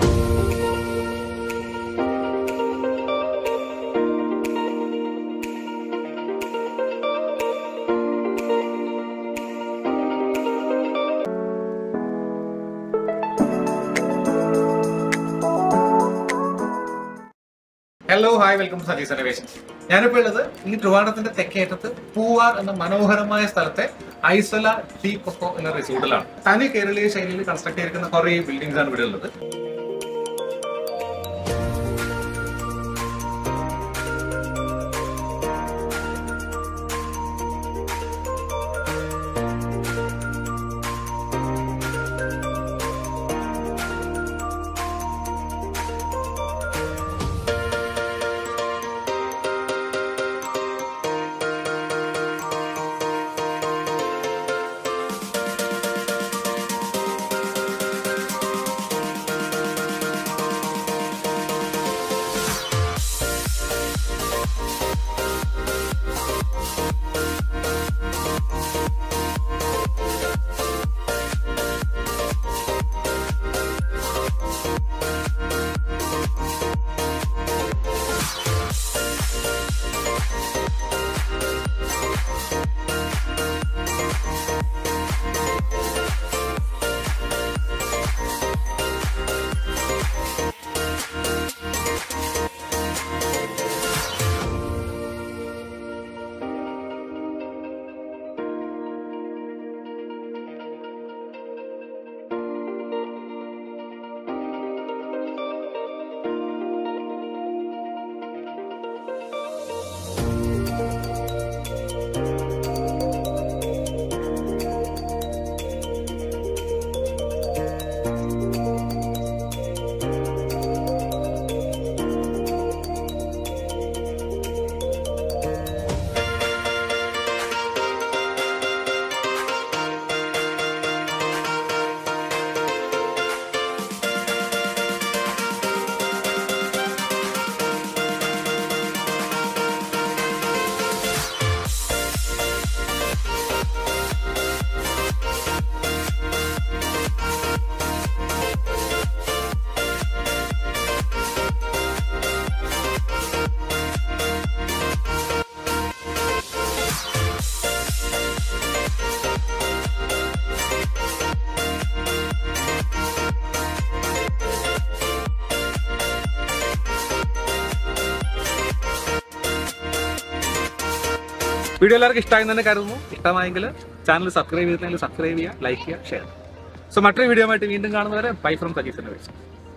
hello hi welcome to Saji's അനവേഷൻ ഞാനിപ്പോൾ ഉള്ളത് ഈ ട്രിവാൻഡത്തിന്റെ തെക്കേറ്റത്ത് പൂവാർ എന്ന മനോഹരമായ സ്ഥലത്തെ ഐസല ടീ കൊക്കോ എന്ന റിസോർട്ടിലാണ് തനി കേരളീയ ശൈലിയിൽ കൺസ്ട്രക്ട് ചെയ്തിരിക്കുന്ന കുറേ ബിൽഡിംഗ്സ് ആണ് ഇവിടെ ഉള്ളത് വീഡിയോ എല്ലാവർക്കും ഇഷ്ടമായി തന്നെ കരുതുന്നു ഇഷ്ടമായെങ്കിൽ ചാനൽ സബ്സ്ക്രൈബ് ചെയ്തിട്ടുണ്ടെങ്കിൽ സബ്സ്ക്രൈബ് ചെയ്യുക ലൈക്ക് ചെയ്യുക ഷെയർ സോ മറ്റൊരു വീഡിയോ ആയിട്ട് വീണ്ടും കാണുന്നവരെ ബൈ ഫ്രം സജീസ്